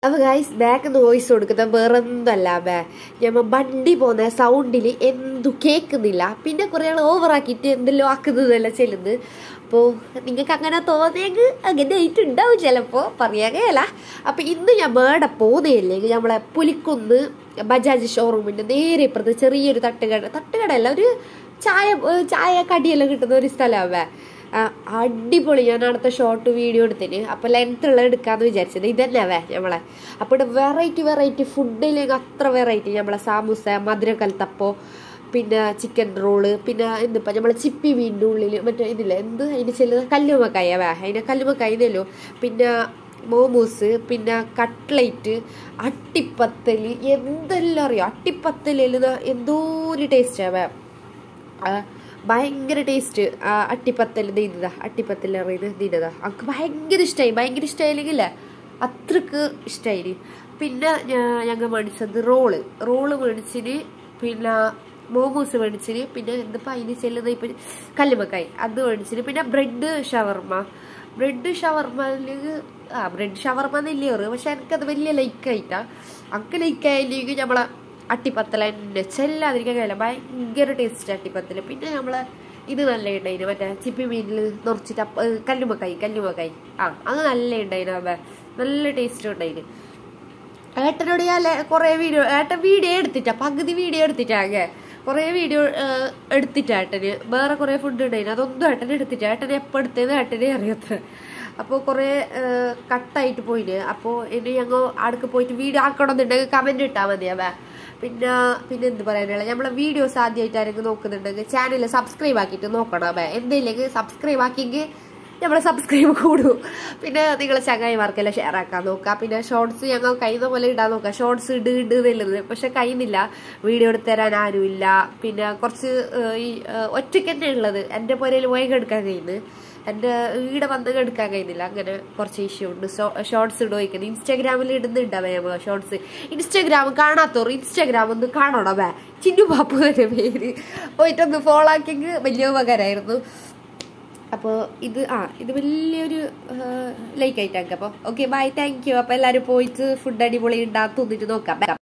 അപ്പൊ guys back noise കൊടുക്കുന്ന വേറെ എന്തല്ല ബേ ഞമ്മ വണ്ടി പോകുന്ന സൗണ്ടിൽ എന്തു കേൾക്കുന്നില്ല പിന്നെ കുറെ ആൾ ഓവറാക്കിയിട്ട് എന്തെല്ലോ ആക്കുന്നതല്ല ചെല്ലുന്നത് അപ്പോൾ നിങ്ങൾക്ക് അങ്ങനെ തോന്നിയെങ്കിൽ അങ്ങനെ ആയിട്ടുണ്ടാവും ചിലപ്പോൾ പറയാകയല്ല അപ്പം ഇന്ന് ഞാൻ മേടെ പോകുന്നതല്ലെങ്കിൽ നമ്മളെ പുലിക്കുന്ന് ബജാജ് ഷോറൂമിൻ്റെ നേരെ ഇപ്പുറത്ത് ചെറിയൊരു തട്ടുകട തട്ടുകടയല്ല ഒരു ചായ ഏഹ് ചായ കടിയെല്ലാം കിട്ടുന്ന ഒരു സ്ഥലമാവേ ആ, അടിപൊളി ഞാൻ അടുത്ത ഷോർട്ട് വീഡിയോ എടുത്തിന് അപ്പൊ ലെങ്ത് ഉള്ള എടുക്കാന്ന് വിചാരിച്ചത് ഇതന്നെവേ നമ്മളെ അപ്പൊ ഇവിടെ വെറൈറ്റി വെറൈറ്റി ഫുഡിലേക്ക് അത്ര വെറൈറ്റി നമ്മളെ സാമൂസ മധുര കൽത്തപ്പോ പിന്നെ ചിക്കൻ റോള് പിന്നെ എന്തിപ്പോ നമ്മളെ ചിപ്പി മീനിൻ്റെ ഉള്ളിൽ മറ്റേ ഇതില്ല എന്ത് അതിന് ചെല്ലുന്നത് കല്ലുമക്കായ വേ അതിനെ കല്ലുമക്കായ ഇതല്ലോ പിന്നെ മോമോസ് പിന്നെ കട്ട്ലൈറ്റ് അട്ടിപ്പത്തല് എന്തെല്ലാം അറിയാം അട്ടിപ്പത്തലിൽ എന്തോ ഒരു ടേസ്റ്റാവേ ആ, ഭയങ്കര ടേസ്റ്റ് അട്ടിപ്പത്തൽ നീന്തതാ അട്ടിപ്പത്തൽ അറിയുന്നത് നീന്തതാ എനിക്ക് ഭയങ്കര ഇഷ്ടമായി ഭയങ്കര ഇഷ്ടമായില്ലെങ്കിലേ അത്രക്ക് ഇഷ്ടമായി പിന്നെ ഞാ- ഞങ്ങൾ മേടിച്ചത് റോള് റോള് മേടിച്ചിന് പിന്നെ മോമോസ് മേടിച്ചിന് പിന്നെ എന്തിപ്പോൾ അതിന് ചെല്ലുന്ന ഇപ്പം കല്ലുമക്കായി അത് മേടിച്ചിന് പിന്നെ ബ്രെഡ് ഷവർമ ബ്രെഡ് ഷവർമയിൽ ആ ബ്രെഡ് ഷവർമ നെല്ലിയോറ് പക്ഷെ എനിക്കത് വലിയ ലൈക്കായിട്ടാ അങ്ക് ലൈക്കായില്ലെങ്കിൽ നമ്മളെ അട്ടിപ്പത്തല തന്നെ ചെല്ലാതിരിക്കാൻ കഴിയില്ല ഭയങ്കര ടേസ്റ്റ് അട്ടിപ്പത്തൽ പിന്നെ നമ്മള് ഇത് നല്ല ഉണ്ടായിന് മറ്റേ ചിപ്പി മീനിൽ നിറച്ചിട്ട് അപ്പ കല്ലുമക്കായി കല്ലുമക്കായി ആ അത് നല്ല ഉണ്ടായിന് അവ നല്ല ടേസ്റ്റ് ഉണ്ടായിന് ഏട്ടനോട് ഞാൻ കുറേ വീഡിയോ ഏട്ടൻ വീഡിയോ എടുത്തിട്ടാ പകുതി വീഡിയോ എടുത്തിട്ടാകെ കുറേ വീഡിയോ എടുത്തിട്ടാ ഏട്ടന് വേറെ കുറേ ഫുഡ് ഉണ്ടായിന് അതൊന്നും ഏട്ടൻ എടുത്തിട്ടാ ഏട്ടൻ എപ്പോൾ എടുത്തത് ഏട്ടനെ അറിയാത്ത അപ്പോൾ കുറേ കട്ടായിട്ട് പോയിന് അപ്പോൾ ഇനി ഞങ്ങൾ അടുക്ക് പോയിട്ട് വീഡിയോ ആക്കണമെന്നുണ്ടെങ്കിൽ കമൻറ്റ് ഇട്ടാൽ മതിയാവേ പിന്നെ പിന്നെ എന്ത് പറയാനുള്ള നമ്മളെ വീഡിയോസ് ആദ്യമായിട്ട് ആരെങ്കിലും നോക്കുന്നുണ്ടെങ്കിൽ ചാനൽ സബ്സ്ക്രൈബ് ആക്കിയിട്ട് നോക്കണം അവ എന്തെങ്കിലും സബ്സ്ക്രൈബ് ആക്കിയെങ്കിൽ നമ്മളെ സബ്സ്ക്രൈബ് കൂടും പിന്നെ നിങ്ങൾ ചങ്ങായിമാർക്കെല്ലാം ഷെയർ ആക്കാൻ നോക്കുക പിന്നെ ഷോർട്സ് ഞങ്ങൾ കഴിയുന്ന പോലെ ഇടാൻ നോക്കുക ഷോർട്സ് ഇട് ഇട് എന്നുള്ളത് പക്ഷെ കഴിയുന്നില്ല വീഡിയോ എടുത്ത് തരാൻ ആരുമില്ല പിന്നെ കുറച്ച് ഏഹ്, ഈ ഏഹ്, ഒറ്റയ്ക്ക് തന്നെ ഉള്ളത് എൻ്റെ പുരയിൽ വേഗം എടുക്കാൻ കഴിയുന്നത് എൻ്റെ ഈടെ വന്ന് എടുക്കാൻ കഴിയുന്നില്ല അങ്ങനെ കുറച്ച് ഇഷ്യൂ ഉണ്ട് ഷോർട്സ് ഇടുവയ്ക്കുന്നത് ഇൻസ്റ്റാഗ്രാമിൽ ഇടുന്നുണ്ടാവേ നമ്മൾ ഷോർട്സ് ഇൻസ്റ്റാഗ്രാം കാണാത്തോർ ഇൻസ്റ്റാഗ്രാം ഒന്ന് കാണണമേ ചിന്നു പാപ്പു തന്നെ പേര് പോയിട്ടൊന്ന് ഫോളോ ആക്കിയെങ്കിൽ വലിയ ഉപകാരമായിരുന്നു അപ്പോൾ ഇത് ആ ഇത് വലിയൊരു ലൈക്ക് ആയിട്ടാക്കാം അപ്പോൾ ഓക്കെ ബൈ താങ്ക് യു അപ്പോൾ എല്ലാവരും പോയിട്ട് ഫുഡ് അടിപൊളി ഉണ്ടാകും തിന്നിട്ട് നോക്കാം